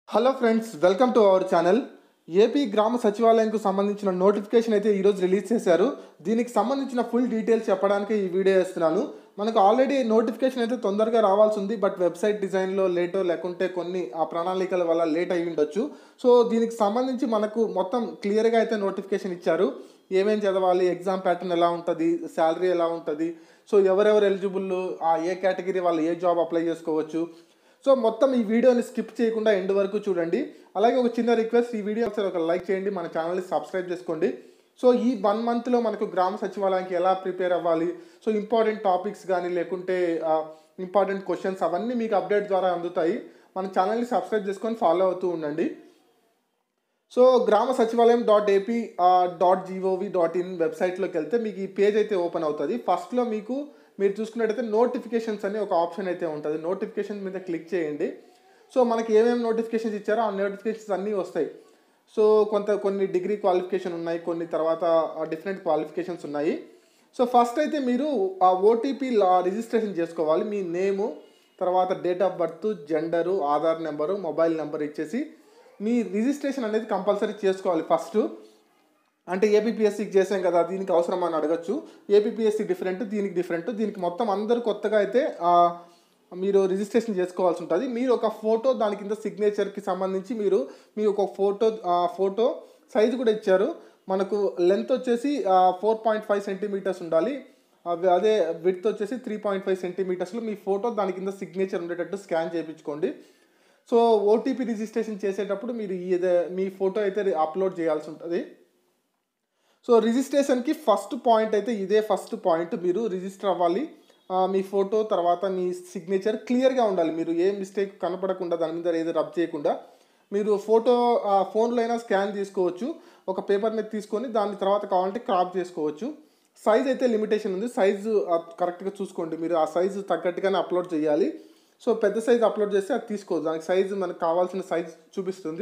hello friends welcome to our channel AP గ్రామ సచివాలయంకు సంబంధించిన నోటిఫికేషన్ అయితే ఈరోజు రిలీజ్ చేశారు దీనికి సంబంధించిన ఫుల్ డీటెయిల్స్ చెప్పడానికి ఈ వీడియో చేస్తున్నాను మనకు ఆల్రెడీ నోటిఫికేషన్ అయితే తొందరగా రావాల్సి ఉంది బట్ వెబ్సైట్ డిజైన్లో లేటో లేకుంటే కొన్ని ఆ ప్రణాళికల వల్ల లేట్ అయి ఉండొచ్చు సో దీనికి సంబంధించి మనకు మొత్తం క్లియర్గా అయితే నోటిఫికేషన్ ఇచ్చారు ఏమేం చదవాలి ఎగ్జామ్ ప్యాటర్న్ ఎలా ఉంటుంది శాలరీ ఎలా ఉంటుంది సో ఎవరెవరు ఎలిజిబుల్ ఆ ఏ కేటగిరీ వాళ్ళు ఏ జాబ్ అప్లై చేసుకోవచ్చు సో మొత్తం ఈ వీడియోని స్కిప్ చేయకుండా ఎండ్ వరకు చూడండి అలాగే ఒక చిన్న రిక్వెస్ట్ ఈ వీడియో ఒకసారి ఒక లైక్ చేయండి మన ఛానల్ని సబ్స్క్రైబ్ చేసుకోండి సో ఈ వన్ మంత్లో మనకు గ్రామ సచివాలయానికి ఎలా ప్రిపేర్ అవ్వాలి సో ఇంపార్టెంట్ టాపిక్స్ కానీ లేకుంటే ఇంపార్టెంట్ క్వశ్చన్స్ అవన్నీ మీకు అప్డేట్ ద్వారా అందుతాయి మన ఛానల్ని సబ్స్క్రైబ్ చేసుకొని ఫాలో అవుతూ ఉండండి సో గ్రామ సచివాలయం dot AP dot gov dot in వెబ్సైట్లోకి వెళ్తే మీకు ఈ పేజ్ అయితే ఓపెన్ అవుతుంది ఫస్ట్లో మీకు మీరు చూసుకున్నట్టయితే నోటిఫికేషన్స్ అని ఒక ఆప్షన్ అయితే ఉంటుంది నోటిఫికేషన్ మీద క్లిక్ చేయండి సో మనకి ఏమేమి నోటిఫికేషన్స్ ఇచ్చారో ఆ నోటిఫికేషన్స్ అన్నీ వస్తాయి సో కొంత కొన్ని డిగ్రీ క్వాలిఫికేషన్ ఉన్నాయి కొన్ని తర్వాత డిఫరెంట్ క్వాలిఫికేషన్స్ ఉన్నాయి సో ఫస్ట్ అయితే మీరు ఆ ఓటీపీ రిజిస్ట్రేషన్ చేసుకోవాలి మీ నేము తర్వాత date of birth gender Aadhaar number mobile number ఇచ్చేసి మీ రిజిస్ట్రేషన్ అనేది కంపల్సరీ చేసుకోవాలి ఫస్ట్ అంటే ఏపీఎస్సికి చేసాం కదా దీనికి అవసరం అని అడగచ్చు ఏపీఎస్సి డిఫరెంట్ దీనికి డిఫరెంట్ దీనికి మొత్తం అందరూ కొత్తగా అయితే మీరు రిజిస్ట్రేషన్ చేసుకోవాల్సి ఉంటుంది మీరు ఒక ఫోటో దాని కింద సిగ్నేచర్కి సంబంధించి మీరు మీ ఒక ఫోటో ఫోటో సైజు కూడా ఇచ్చారు మనకు లెంత్ వచ్చేసి ఫోర్ పాయింట్ ఫైవ్ సెంటీమీటర్స్ ఉండాలి అదే విడ్త్ వచ్చేసి త్రీ పాయింట్ ఫైవ్ సెంటీమీటర్స్లో మీ ఫోటో దాని కింద సిగ్నేచర్ ఉండేటట్టు స్కాన్ చేయించుకోండి సో ఓటీపీ రిజిస్ట్రేషన్ చేసేటప్పుడు మీరు ఇదే మీ ఫోటో అయితే అప్లోడ్ చేయాల్సి ఉంటుంది సో రిజిస్ట్రేషన్కి ఫస్ట్ పాయింట్ అయితే ఇదే ఫస్ట్ పాయింట్ మీరు రిజిస్టర్ అవ్వాలి మీ ఫోటో తర్వాత మీ సిగ్నేచర్ క్లియర్గా ఉండాలి మీరు ఏ మిస్టేక్ కనపడకుండా దాని మీద ఏదో రబ్ చేయకుండా మీరు ఫోటో ఫోన్లో అయినా స్కాన్ తీసుకోవచ్చు ఒక పేపర్ మీద తీసుకొని దాని తర్వాత కావాలంటే క్రాప్ చేసుకోవచ్చు సైజ్ అయితే లిమిటేషన్ ఉంది సైజు కరెక్ట్గా చూసుకోండి మీరు ఆ సైజు తగ్గట్టుగానే అప్లోడ్ చేయాలి సో పెద్ద సైజ్ అప్లోడ్ చేస్తే అది తీసుకోవచ్చు దానికి సైజు మనకు కావాల్సిన సైజ్ చూపిస్తుంది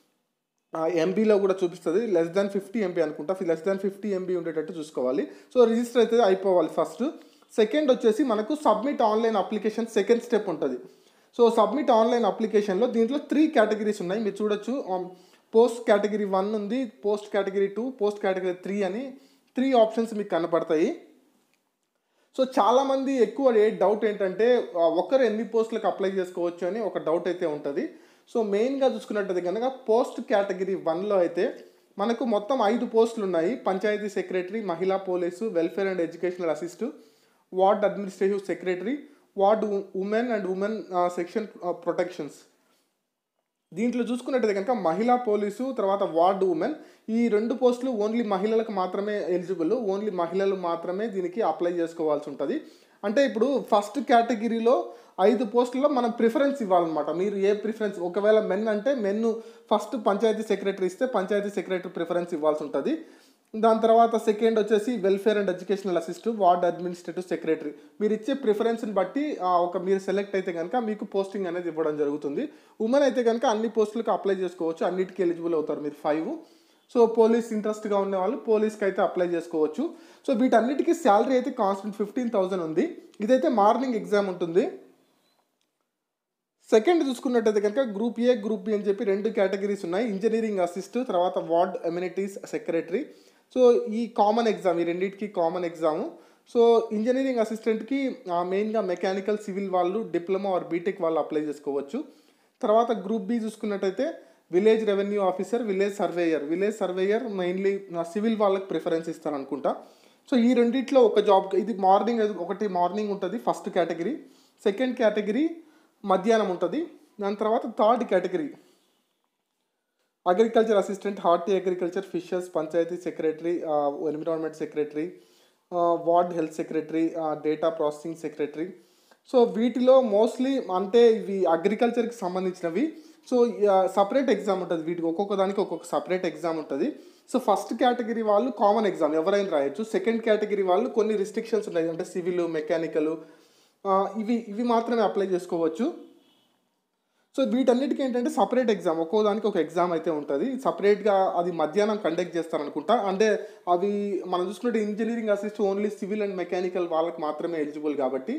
ఎంబీలో కూడా చూపిస్తుంది లెస్ దాన్ ఫిఫ్టీ ఎంబీ అనుకుంటా లెస్ దాన్ ఫిఫ్టీ ఎంబీ ఉండేటట్టు చూసుకోవాలి సో రిజిస్టర్ అయితే అయిపోవాలి ఫస్ట్ సెకండ్ వచ్చేసి మనకు submit online application second step ఉంటుంది సో సబ్మిట్ ఆన్లైన్ అప్లికేషన్లో దీంట్లో త్రీ కేటగిరీస్ ఉన్నాయి మీరు చూడొచ్చు పోస్ట్ కేటగిరీ వన్ ఉంది post category two post category three అని త్రీ ఆప్షన్స్ మీకు కనపడతాయి సో చాలామంది ఎక్కువ ఏ డౌట్ ఏంటంటే ఒకరు ఎన్ని పోస్టులకు అప్లై చేసుకోవచ్చు అని ఒక డౌట్ అయితే ఉంటుంది సో మెయిన్గా చూసుకున్నట్టయితే కనుక పోస్ట్ కేటగిరీ వన్లో అయితే మనకు మొత్తం ఐదు పోస్టులు ఉన్నాయి పంచాయతీ సెక్రటరీ మహిళా police welfare and educational assist ward administrative secretary ward women and women section protections దీంట్లో చూసుకున్నట్టయితే కనుక మహిళా పోలీసు తర్వాత వార్డ్ ఉమెన్ ఈ రెండు పోస్టులు ఓన్లీ మహిళలకు మాత్రమే ఎలిజిబుల్ ఓన్లీ మహిళలు మాత్రమే దీనికి అప్లై చేసుకోవాల్సి ఉంటుంది అంటే ఇప్పుడు ఫస్ట్ కేటగిరీలో ఐదు పోస్టుల్లో మనం ప్రిఫరెన్స్ ఇవ్వాలన్నమాట మీరు ఏ ప్రిఫరెన్స్ ఒకవేళ మెన్ అంటే మెన్ ఫస్ట్ పంచాయతీ సెక్రటరీ ఇస్తే పంచాయతీ సెక్రటరీ ప్రిఫరెన్స్ ఇవ్వాల్సి ఉంటుంది దాని తర్వాత సెకండ్ వచ్చేసి welfare and educational assist ward administrative secretary మీరు ఇచ్చే ప్రిఫరెన్స్ని బట్టి ఒక మీరు సెలెక్ట్ అయితే కనుక మీకు పోస్టింగ్ అనేది ఇవ్వడం జరుగుతుంది ఉమెన్ అయితే కనుక అన్ని పోస్టులకు అప్లై చేసుకోవచ్చు అన్నిటికీ ఎలిజిబుల్ అవుతారు మీరు ఫైవ్ సో పోలీస్ ఇంట్రెస్ట్గా ఉన్న వాళ్ళు పోలీస్కి అయితే అప్లై చేసుకోవచ్చు సో వీటన్నిటికీ శాలరీ అయితే కాన్స్టెంట్ ఫిఫ్టీన్ థౌసండ్ ఉంది ఇదైతే మార్నింగ్ ఎగ్జామ్ ఉంటుంది సెకండ్ చూసుకున్నట్టయితే కనుక గ్రూప్ ఏ గ్రూప్ బి అని చెప్పి రెండు కేటగిరీస్ ఉన్నాయి ఇంజనీరింగ్ అసిస్ట్ తర్వాత వార్డ్ ఎమ్యూనిటీస్ సెక్రటరీ సో ఈ కామన్ ఎగ్జామ్ ఈ రెండింటికి కామన్ ఎగ్జాము సో ఇంజనీరింగ్ అసిస్టెంట్కి మెయిన్గా మెకానికల్ సివిల్ వాళ్ళు డిప్లొమా ఆర్ బీటెక్ వాళ్ళు అప్లై చేసుకోవచ్చు తర్వాత గ్రూప్ బి చూసుకున్నట్టయితే village revenue officer village surveyor village surveyor mainly civil వాళ్ళకి ప్రిఫరెన్స్ ఇస్తారు అనుకుంటా సో ఈ రెండిట్లో ఒక జాబ్ ఇది మార్నింగ్ ఒకటి మార్నింగ్ ఉంటుంది ఫస్ట్ కేటగిరీ సెకండ్ కేటగిరీ మధ్యాహ్నం ఉంటుంది దాని తర్వాత third category agriculture assistant horti agriculture fisheries panchayat secretary environment secretary ward health secretary data processing secretary so వీటిలో మోస్ట్లీ అంటే ఇవి అగ్రికల్చర్కి సంబంధించినవి సో సపరేట్ ఎగ్జామ్ ఉంటుంది వీటికి ఒక్కొక్క దానికి ఒక్కొక్క సపరేట్ ఎగ్జామ్ ఉంటుంది సో ఫస్ట్ కేటగిరీ వాళ్ళు కామన్ ఎగ్జామ్ ఎవరైనా రాయొచ్చు సెకండ్ కేటగిరీ వాళ్ళు కొన్ని రిస్ట్రిక్షన్స్ ఉన్నాయి అంటే సివిల్ మెకానికల్ ఇవి ఇవి మాత్రమే అప్లై చేసుకోవచ్చు సో వీటన్నిటికీ ఏంటంటే సపరేట్ ఎగ్జామ్ ఒక్కో దానికి ఒక ఎగ్జామ్ అయితే ఉంటుంది సపరేట్గా అది మధ్యాహ్నం కండక్ట్ చేస్తారనుకుంటా అంటే అవి మనం చూసుకుంటే engineering assist only civil and mechanical వాళ్ళకి మాత్రమే ఎలిజిబుల్ కాబట్టి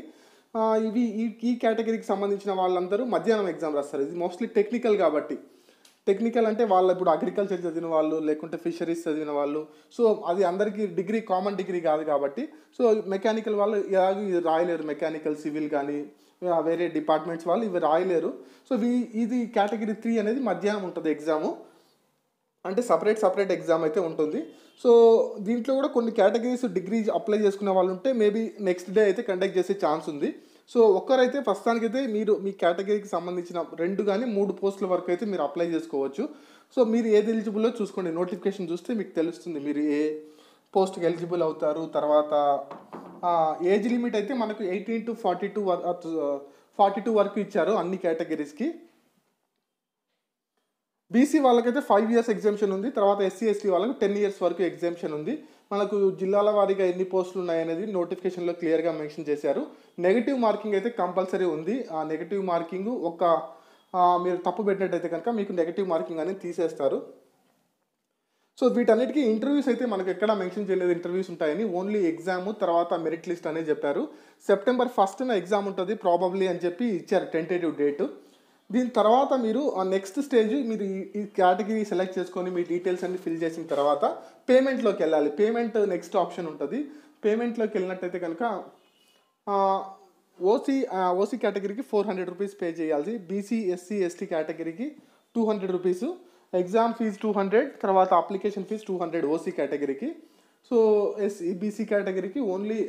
ఆ, ఇవి ఈ ఈ కేటగిరీకి సంబంధించిన వాళ్ళందరూ మధ్యాహ్నం ఎగ్జామ్ రాస్తారు ఇది మోస్ట్లీ టెక్నికల్ కాబట్టి టెక్నికల్ అంటే వాళ్ళు ఇప్పుడు అగ్రికల్చర్ చదివిన వాళ్ళు లేకుంటే ఫిషరీస్ చదివిన వాళ్ళు సో అది అందరికీ డిగ్రీ కామన్ డిగ్రీ కాదు కాబట్టి సో మెకానికల్ వాళ్ళు ఇలాగ ఇది రాయలేరు మెకానికల్ సివిల్ కానీ ఆ, వేరే డిపార్ట్మెంట్స్ వాళ్ళు ఇవి రాయలేరు సో వీ- ఇది కేటగిరీ త్రీ అనేది మధ్యాహ్నం ఉంటుంది ఎగ్జాము అంటే సపరేట్ సపరేట్ ఎగ్జామ్ అయితే ఉంటుంది సో దీంట్లో కూడా కొన్ని కేటగిరీస్ డిగ్రీ అప్లై చేసుకునే వాళ్ళు ఉంటే మేబీ నెక్స్ట్ డే అయితే కండక్ట్ చేసే ఛాన్స్ ఉంది సో ఒక్కరైతే ప్రస్తుతానికైతే మీరు మీ కేటగిరీకి సంబంధించిన రెండు కానీ మూడు పోస్టుల వరకు అయితే మీరు అప్లై చేసుకోవచ్చు సో మీరు ఏది ఎలిజిబుల్లో చూసుకోండి నోటిఫికేషన్ చూస్తే మీకు తెలుస్తుంది మీరు ఏ పోస్ట్కి ఎలిజిబుల్ అవుతారు తర్వాత ఏజ్ లిమిట్ అయితే మనకు eighteen to forty two forty two వరకు ఇచ్చారు అన్ని కేటగిరీస్కి బీసీ వాళ్ళకైతే ఫైవ్ ఇయర్స్ ఎగ్జామ్షన్ ఉంది తర్వాత ఎస్సీ ఎస్టీ వాళ్ళకి టెన్ ఇయర్స్ వరకు ఎగ్జామ్షన్ ఉంది మనకు జిల్లాల వారీగా ఎన్ని పోస్టులు ఉన్నాయనేది నోటిఫికేషన్లో క్లియర్గా మెన్షన్ చేశారు నెగిటివ్ మార్కింగ్ అయితే కంపల్సరీ ఉంది ఆ నెగిటివ్ మార్కింగ్ ఒక ఆ, మీరు తప్పు పెట్టినట్టయితే కనుక మీకు నెగిటివ్ మార్కింగ్ అనేది తీసేస్తారు సో వీటన్నిటికీ ఇంటర్వ్యూస్ అయితే మనకు ఎక్కడ మెన్షన్ చేయలేదు ఇంటర్వ్యూస్ ఉంటాయని ఓన్లీ ఎగ్జామ్ తర్వాత మెరిట్ లిస్ట్ అనేది చెప్పారు సెప్టెంబర్ ఫస్ట్న ఎగ్జామ్ ఉంటుంది ప్రాబబ్లీ అని చెప్పి ఇచ్చారు టెంటేటివ్ డేట్ దీని తర్వాత మీరు నెక్స్ట్ స్టేజ్ మీరు ఈ- ఈ కేటగిరీ సెలెక్ట్ చేసుకొని మీ డీటెయిల్స్ అన్ని ఫిల్ చేసిన తర్వాత పేమెంట్లోకి వెళ్ళాలి పేమెంట్ నెక్స్ట్ ఆప్షన్ ఉంటుంది పేమెంట్లోకి వెళ్ళినట్టయితే కనుక ఓసీ ఓసీ కేటగిరీకి ఫోర్ హండ్రెడ్ రూపీస్ పే చేయాల్సి బీసీ ఎస్సీ ఎస్టీ కేటగిరీకి two hundred rupees exam fee two hundred తర్వాత application fee two hundred OC కేటగిరీకి సో ఎస్సీ బీసీ కేటగిరీకి only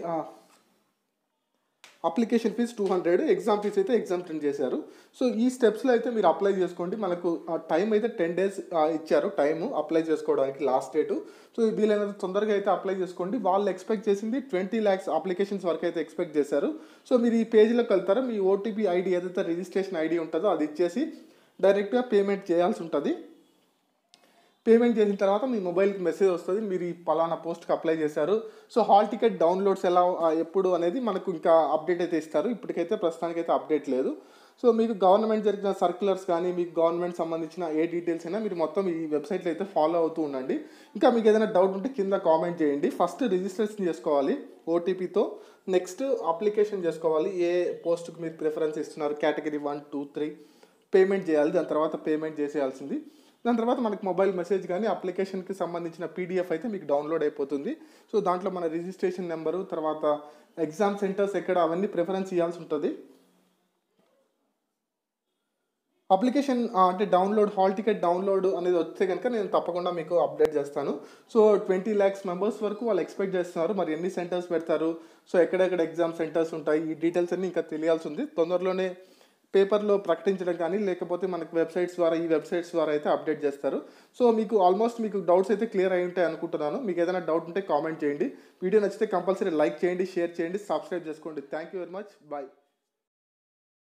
application fee two hundred exam fee అయితే exam print చేశారు so ఈ స్టెప్స్లో అయితే మీరు అప్లై చేసుకోండి మనకు టైం అయితే టెన్ డేస్ ఇచ్చారు టైము అప్లై చేసుకోవడానికి లాస్ట్ డేటు సో వీలైనంత తొందరగా అయితే అప్లై చేసుకోండి వాళ్ళు ఎక్స్పెక్ట్ చేసింది ట్వంటీ ల్యాక్స్ అప్లికేషన్స్ వరకు అయితే ఎక్స్పెక్ట్ చేశారు సో మీరు ఈ పేజ్లోకి వెళ్తారో మీ ఓటీపీ ఐడి ఏదైతే రిజిస్ట్రేషన్ ఐడి ఉంటుందో అది ఇచ్చేసి డైరెక్ట్గా పేమెంట్ చేయాల్సి ఉంటుంది పేమెంట్ చేసిన తర్వాత మీ మొబైల్కి మెసేజ్ వస్తుంది మీరు ఈ పలానా పోస్ట్కి అప్లై చేశారు సో హాల్ టికెట్ డౌన్లోడ్స్ ఎలా ఆ, ఎప్పుడు అనేది మనకు ఇంకా అప్డేట్ అయితే ఇస్తారు ఇప్పటికైతే ప్రస్తుతానికైతే అప్డేట్ లేదు సో మీకు గవర్నమెంట్ జరిగిన సర్క్యులర్స్ కానీ మీకు గవర్నమెంట్ సంబంధించిన ఏ డీటెయిల్స్ అయినా మీరు మొత్తం ఈ వెబ్సైట్లో అయితే ఫాలో అవుతూ ఉండండి ఇంకా మీకు ఏదైనా డౌట్ ఉంటే కింద కామెంట్ చేయండి ఫస్ట్ రిజిస్ట్రేషన్ చేసుకోవాలి ఓటీపీతో నెక్స్ట్ అప్లికేషన్ చేసుకోవాలి ఏ పోస్ట్కి మీరు ప్రిఫరెన్స్ ఇస్తున్నారు category one two three payment చేయాలి దాని తర్వాత పేమెంట్ చేసేయాల్సింది దాని తర్వాత మనకి మొబైల్ మెసేజ్ కానీ అప్లికేషన్కి సంబంధించిన పీడిఎఫ్ అయితే మీకు డౌన్లోడ్ అయిపోతుంది సో దాంట్లో మన రిజిస్ట్రేషన్ నెంబరు తర్వాత ఎగ్జామ్ సెంటర్స్ ఎక్కడ అవన్నీ ప్రిఫరెన్స్ ఇవ్వాల్సి ఉంటుంది అప్లికేషన్ ఆ, అంటే డౌన్లోడ్ హాల్ టికెట్ డౌన్లోడ్ అనేది వస్తే కనుక నేను తప్పకుండా మీకు అప్డేట్ చేస్తాను సో ట్వంటీ ల్యాక్స్ మెంబర్స్ వరకు వాళ్ళు ఎక్స్పెక్ట్ చేస్తున్నారు మరి ఎన్ని సెంటర్స్ పెడతారు సో ఎక్కడెక్కడ ఎగ్జామ్ సెంటర్స్ ఉంటాయి ఈ డీటెయిల్స్ అన్ని ఇంకా తెలియాల్సి ఉంది తొందరలోనే పేపర్లో ప్రకటించడం కానీ లేకపోతే మనకి వెబ్సైట్స్ ద్వారా ఈ వెబ్సైట్స్ ద్వారా అయితే అప్డేట్ చేస్తారు సో మీకు ఆల్మోస్ట్ మీకు డౌట్స్ అయితే క్లియర్ అయి ఉంటాయి అనుకుంటున్నాను మీకు ఏదైనా డౌట్ ఉంటే కామెంట్ చేయండి వీడియో నచ్చితే కంపల్సరీ లైక్ చేయండి షేర్ చేయండి సబ్స్క్రైబ్ చేసుకోండి thank you very much bye